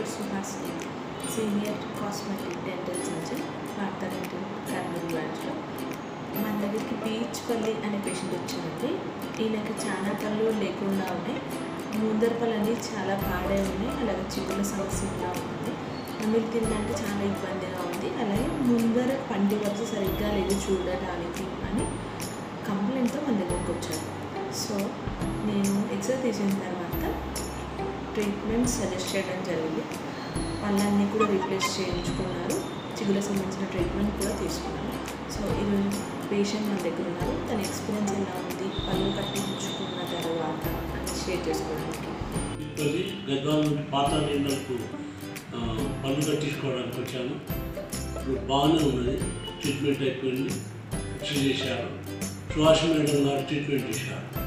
doctor Suhasini senior cosmetic dental surgeon వార్తా dental Kurnool బ్రాంచ్లో మన దగ్గరికి బీచ్ పల్లి అనే పేషెంట్ వచ్చారండి ఈయనకి చాలా పళ్ళు లేకుండా ఉన్నాయి ముందర పళ్ళు అన్నీ చాలా పాడే ఉన్నాయి అలాగే చిగుళ్ళ సమస్య కూడా ఉంది నమిలి తినడానికి చాలా ఇబ్బందిగా ఉంది అలాగే ముందర పంటి వరుస సరిగ్గా లేదు చూడడానికి అని కంప్లైంట్తో మన దగ్గరకు వచ్చారు సో నేను ఎక్స్రే తీసిన తర్వాత ట్రీట్మెంట్ సజెస్ట్ చేయడం జరిగింది పళ్ళన్నీ కూడా రీప్లేస్ చేయించుకున్నారు చిగులకు సంబంధించిన ట్రీట్మెంట్ కూడా తీసుకున్నారు సో ఈరోజు పేషెంట్ మన దగ్గర ఉన్నారు తన ఎక్స్పీరియన్స్ ఎలా ఉంది పళ్ళు కట్టించుకున్న తర్వాత అని షేర్ చేసుకోవడానికి అది గద్వాల నుండి పాత నీళ్ళకు ఆ, పన్ను కట్టించుకోవడానికి వచ్చాను ఇప్పుడు బాగానే ఉన్నది ట్రీట్మెంట్ అయిపోయింది ఎక్స్రే చేశారు సుహాష్ మేడం గారు ట్రీట్మెంట్ చేశారు